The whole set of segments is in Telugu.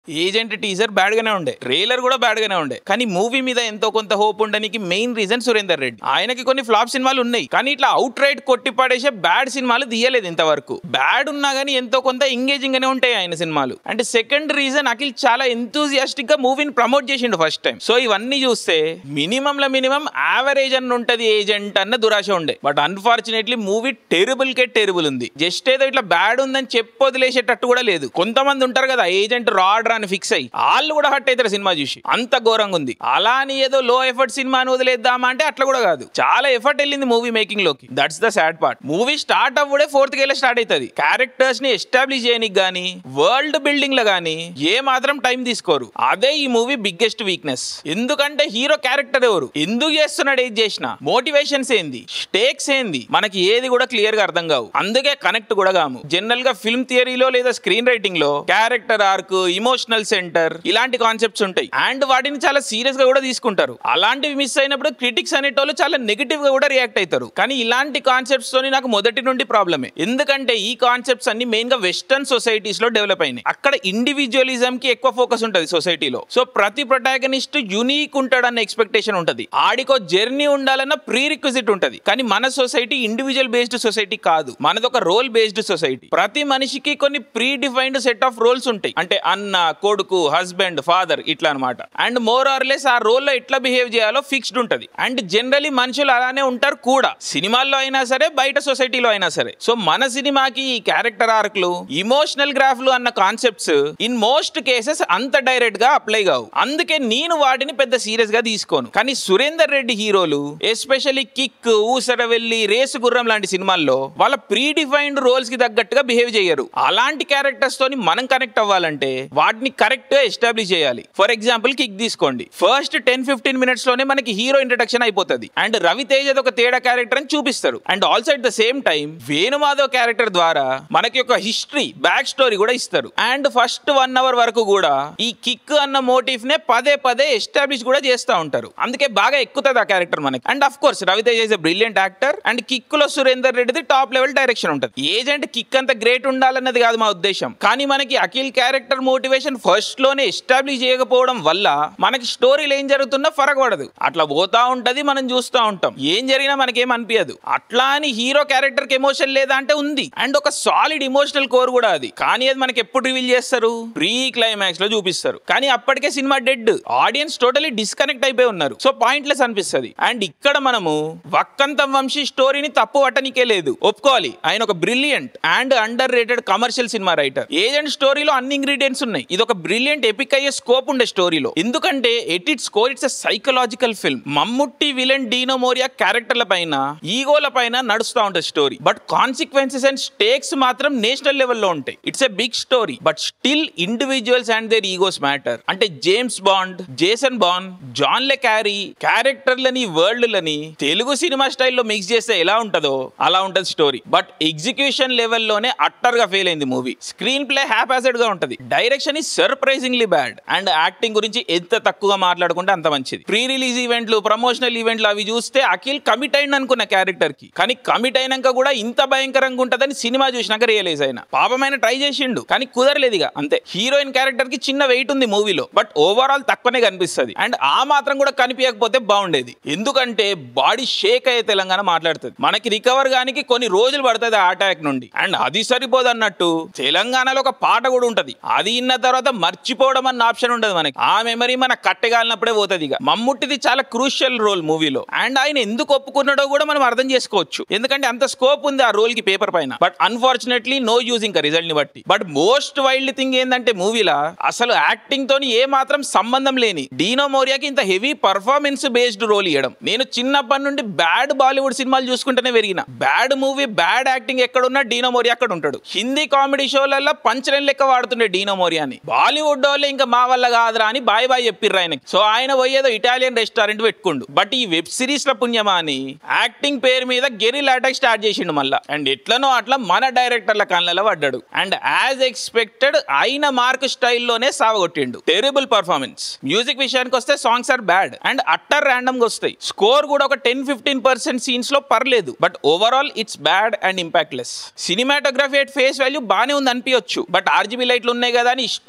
ఏజెంట్ టీజర్ బ్యాడ్ గానే ఉండే ట్రైలర్ కూడా బ్యాడ్ గానే ఉండే కానీ మూవీ మీద ఎంతో కొంత హోప్ ఉండడానికి మెయిన్ రీజన్ సురేందర్ రెడ్డి ఆయనకి కొన్ని ఫ్లాప్ సినిమాలు ఉన్నాయి కానీ ఇట్లా అవుట్ రైట్ కొట్టి పడేసే బ్యాడ్ సినిమాలు తీయలేదు ఇంతవరకు బ్యాడ్ ఉన్నా కానీ ఎంతో కొంత ఎంగేజింగ్ గానే ఉంటాయి ఆయన సినిమాలు అంటే సెకండ్ రీజన్ అఖిల్ చాలా ఎంతూజియాస్టిక్ గా మూవీని ప్రమోట్ చేసిండు ఫస్ట్ టైం సో ఇవన్నీ చూస్తే మినిమం లో మినిమం యావరేజ్ అన్న ఉంటది ఏజెంట్ అన్న దురాశ ఉండే బట్ అన్ఫార్చునేట్లీ మూవీ టెరబుల్ కే టెరబుల్ ఉంది జస్ట్ ఏదో ఇట్లా బ్యాడ్ ఉందని చెప్పి వదిలేసేటట్టు కూడా లేదు కొంతమంది ఉంటారు కదా ఏజెంట్ రాడ్ అని ఫిక్స్ అయ్యి వాళ్ళు కూడా హట్ అవుతారు సినిమా చూసి అంత ఘోరంగా ఉంది అలా అని ఏదో లో ఎఫర్ట్ సినిమాని వదిలేద్దామా అంటే అట్లా కూడా కాదు చాలా ఎఫర్ట్ వెళ్ళింది మూవీ మేకింగ్ లోకి that's the sad part movie start అవ్వడే ఫోర్త్ కేలో స్టార్ట్ అవుతుంది క్యారెక్టర్స్ ని ఎస్టాబ్లిష్ చేయడానికి గానీ వరల్డ్ బిల్డింగ్ లో గానీ ఏ మాత్రం టైం తీసుకోరు అదే ఈ మూవీ బిగ్గెస్ట్ వీక్నెస్ ఎందుకంటే హీరో క్యారెక్టర్ ఎవరు ఎందుకు చేస్తున్నాడు ఏది చేసినా మోటివేషన్స్ ఏంది స్టేక్స్ ఏంది మనకి ఏది కూడా క్లియర్ గా అర్థం కావు అందుకే కనెక్ట్ కూడా కాము జనరల్ గా ఫిల్మ్ థియరీలో లేదా స్క్రీన్ రైటింగ్ లో క్యారెక్టర్ ఆర్క్ ఇమోషనల్ సెంటర్ ఇలాంటి కాన్సెప్ట్స్ ఉంటాయి అండ్ వాటిని చాలా సీరియస్ గా కూడా తీసుకుంటారు అలాంటివి మిస్ అయినప్పుడు క్రిటిక్స్ అనేటోళ్ళు చాలా నెగిటివ్ గా కూడా రియాక్ట్ అవుతారు కానీ ఇలాంటి కాన్సెప్ట్స్ తోని నాకు మొదటి నుండి ప్రాబ్లమే ఎందుకంటే ఈ కాన్సెప్ట్స్ అన్ని మెయిన్ గా వెస్టర్న్ సొసైటీస్ లో డెవలప్ అయినాయి అక్కడ ఇండివిజువలిజం కి ఎక్కువ ఫోకస్ ఉంటుంది సొసైటీలో సో ప్రతి ప్రొటాగనిస్ట్ యునీక్ ఉంటాడన్న ఎక్స్పెక్టేషన్ ఉంటది ఆడికో జర్నీ ఉండాలన్న ప్రీ రిక్విజిట్ ఉంటది కానీ మన సొసైటీ ఇండివిజువల్ బేస్డ్ సొసైటీ కాదు మనది ఒక రోల్ బేస్డ్ సొసైటీ ప్రతి మనిషికి కొన్ని predefined set of roles ఉంటాయి అంటే అన్న కొడుకు హస్బెండ్ ఫాదర్ ఇట్లా అనమాట అండ్ మోర్ ఆర్ లెస్ ఆ రోల్ లో ఎట్లా బిహేవ్ చేయాలో ఫిక్స్డ్ ఉంటది అండ్ జనరలీ మనుషులు అలానే ఉంటారు కూడా సినిమాల్లో అయినా సరే బయట సొసైటీలో అయినా సరే సో మన సినిమాకి ఈ క్యారెక్టర్ ఆర్క్లు ఇమోషనల్ గ్రాఫ్లు అన్న కాన్సెప్ట్స్ ఇన్ మోస్ట్ కేసెస్ అంత డైరెక్ట్ గా అప్లై కావు అందుకే నేను వాటిని పెద్ద సీరియస్ గా తీసుకోను కానీ సురేందర్ రెడ్డి హీరోలు ఎస్పెషల్లీ కిక్ ఊసరవెల్లి రేసు గుర్రం లాంటి సినిమాల్లో వాళ్ళ ప్రీ డిఫైన్డ్ రోల్స్ కి తగ్గట్టుగా బిహేవ్ చేయరు అలాంటి క్యారెక్టర్స్ తోని మనం కనెక్ట్ అవ్వాలంటే వాటిని కరెక్ట్ గా ఎస్టాబ్లిష్ చేయాలి ఫర్ ఎగ్జాంపుల్ కిక్ తీసుకోండి ఫస్ట్ టెన్ ఫిఫ్టీన్ మినిట్స్ లోనే మనకి హీరో ఇంట్రడక్షన్ అయిపోతుంది అండ్ రవితేజ్ ఒక తేడా క్యారెక్టర్ అని చూపిస్తారు and also at the same time Venumadhav character ద్వారా మనకి ఒక హిస్టరీ బ్యాక్ స్టోరీ కూడా ఇస్తారు అండ్ ఫస్ట్ వన్ అవర్ వరకు కూడా ఈ కిక్ అన్న మోటివ్ నే పదే పదే ఎస్టాబ్లిష్ కూడా చేస్తూ ఉంటారు అందుకే బాగా ఎక్కుతుంది ఆ క్యారెక్టర్ మనకి and of course Raviteja is brilliant actor and Kick లో సురేందర్ రెడ్డిది టాప్ లెవెల్ డైరెక్షన్ ఉంటుంది ఏజెంట్ కిక్ అంత గ్రేట్ ఉండాలన్నది కాదు మా ఉద్దేశం కానీ మనకి అఖిల్ క్యారెక్టర్ మోటివేషన్ ఫస్ట్ లోనే ఎస్టాబ్లిష్ చేయకపోవడం వల్ల మనకి స్టోరీలో ఏం జరుగుతున్నా ఫరక్ పడదు అట్లా పోతా ఉంటది మనం చూస్తూ ఉంటాం ఏం జరిగినా మనకేం అనిపించదు అట్లా అని హీరో క్యారెక్టర్ కి ఎమోషన్ లేదా అంటే ఉంది అండ్ ఒక సాలిడ్ ఇమోషనల్ కోర్ కూడా అది కానీ అది మనకి ఎప్పుడు రివీల్ చేస్తారు ప్రీ క్లైమాక్స్ లో చూపిస్తారు కానీ అప్పటికే cinema dead audience totally disconnect అయిపోయి ఉన్నారు సో పాయింట్లెస్ అనిపిస్తుంది అండ్ ఇక్కడ మనము వక్కంతం వంశీ స్టోరీని తప్పు పట్టనికే లేదు ఒప్పుకోవాలి ఆయన ఒక brilliant and underrated commercial cinema writer Agent స్టోరీలో అన్ని ఇంగ్రీడియంట్స్ ఉన్నాయి ఇది ఒక బ్రిలియంట్ ఎపిక్ అయ్యే స్కోప్ ఉండే స్టోరీలో ఎందుకంటే at its core it's psychological film Mammootty villain Dino Morea క్యారెక్టర్ల పైన ఈగోల పైన నడుస్తూ ఉంటుంది story but consequences and stakes మాత్రం నేషనల్ లెవెల్లో ఉంటాయి it's a big story but still individuals and their egos matter అంటే James Bond Jason Bond John le Carre క్యారెక్టర్లని వరల్డ్లని తెలుగు సినిమా స్టైల్లో మిక్స్ చేస్తే ఎలా ఉంటుందో అలా ఉంటుంది స్టోరీ బట్ ఎగ్జిక్యూషన్ లెవెల్లోనే అట్టర్ గా ఫెయిల్ అయింది మూవీ స్క్రీన్ ప్లే హ్యాపాసెడ్ గా ఉంటది డైరెక్షన్ ఈ సర్ప్రైజింగ్లీ బ్యాడ్ అండ్ యాక్టింగ్ గురించి ఎంత తక్కువగా మాట్లాడుకుంటే అంత మంచిది ప్రీ రిలీజ్ ఈవెంట్లు ప్రమోషనల్ ఈవెంట్లు అవి చూస్తే అఖిల్ కమిట్ అయింది అనుకున్న క్యారెక్టర్ కి కానీ కమిట్ అయినాక కూడా ఇంత భయంకరంగా ఉంటదని సినిమా చూసినాక రియలైజ్ అయినా పాపమైన ట్రై చేసిండు కానీ కుదరలేదు ఇక అంతే హీరోయిన్ క్యారెక్టర్ కి చిన్న వెయిట్ ఉంది మూవీలో బట్ ఓవరాల్ తక్కువనే కనిపిస్తుంది అండ్ ఆ మాత్రం కూడా కనిపించకపోతే బాగుండేది ఎందుకంటే బాడీ షేక్ అయ్యే తెలంగాణ మాట్లాడుతుంది మనకి రికవర్ గానికి కొన్ని రోజులు పడుతుంది ఆ అటాక్ నుండి అండ్ అది సరిపోదు అన్నట్టు తెలంగాణలో ఒక పాట కూడా ఉంటది అది ఇన్న తర్వాత మర్చిపోవడం అన్న ఆప్షన్ ఉండదు మనకి ఆ మెమరీ మన కట్టెగాలినప్పుడే పోతుంది ఇక మమ్ముట్టిది చాలా క్రూషియల్ రోల్ మూవీలో అండ్ ఆయన ఎందుకు ఒప్పుకున్నాడో కూడా మనం అర్థం చేసుకోవచ్చు ఎందుకంటే అంత స్కోప్ ఉంది ఆ రోల్ కి పేపర్ పైన బట్ అన్ఫార్చునేట్లీ నో యూజ్ ఇంకా రిజల్ట్ ని బట్టి బట్ మోస్ట్ వైల్డ్ థింగ్ ఏంటంటే మూవీలా అసలు యాక్టింగ్ తోని ఏ మాత్రం సంబంధం లేని డీనో మోరియాకి ఇంత హెవీ పర్ఫార్మెన్స్ బేస్డ్ రోల్ ఇవ్వడం నేను చిన్నప్పటి నుండి బ్యాడ్ బాలీవుడ్ సినిమాలు చూసుకుంటూనే పెరిగిన బ్యాడ్ మూవీ బ్యాడ్ యాక్టింగ్ ఎక్కడున్నా డీనో మోరియా అక్కడ ఉంటాడు హిందీ కామెడీ షోలలో పంచలైన్ లెక్క వాడుతుండే డీనో మోరియాని బాలీవుడ్ వాళ్ళే ఇంకా మా వల్ల కాదురా అని బాయ్ బాయ్ చెప్పిర్రు ఆయనకి సో ఆయన పోయేదో ఇటాలియన్ రెస్టారెంట్ పెట్టుకుండు బట్ ఈ వెబ్ సిరీస్ లో పుణ్యమా అని యాక్టింగ్ పేరు మీద గెరిల్ అటాక్ స్టార్ట్ చేసిండు మళ్ళా అండ్ ఎట్లనో అట్లా మన డైరెక్టర్ల కళ్ళలో పడ్డాడు అండ్ యాజ్ ఎక్స్పెక్టెడ్ అయిన మార్క్ స్టైల్లోనే సావగొట్టిండు టెరిబుల్ పర్ఫార్మెన్స్ మ్యూజిక్ విషయానికి వస్తే songs are bad and utter random గా వస్తాయి స్కోర్ కూడా ఒక టెన్ ఫిఫ్టీన్ పర్సెంట్ సీన్స్ లో పర్లేదు but overall it's bad and impactless cinematography at face value బానే ఉంది అనిపించచ్చు బట్ ఆర్జీబీ లైట్లు ఉన్నాయి కదా అని ఇష్టం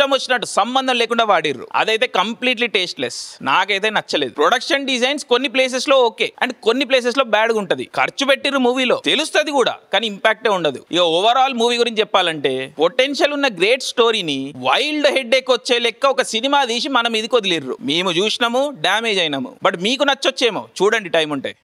ఇష్టం వచ్చినట్టు సంబంధం లేకుండా వాడిర్రు అదైతే కంప్లీట్లీ టేస్ట్లెస్ నాకైతే నచ్చలేదు ప్రొడక్షన్ డిజైన్స్ కొన్ని ప్లేసెస్ లో ఓకే అండ్ కొన్ని ప్లేసెస్ లో బ్యాడ్ గా ఉంటది ఖర్చు పెట్టిర్రు మూవీలో తెలుస్తుంది కూడా కానీ ఇంపాక్టే ఉండదు ఇక ఓవరాల్ మూవీ గురించి చెప్పాలంటే పొటెన్షియల్ ఉన్న గ్రేట్ స్టోరీని వైల్డ్ హెడ్ ఎక్ వచ్చే లెక్క ఒక సినిమా తీసి మనం ఇది వదిలిర్రు మేము చూసినాము డ్యామేజ్ అయినాము బట్ మీకు నచ్చొచ్చేమో చూడండి టైం ఉంటే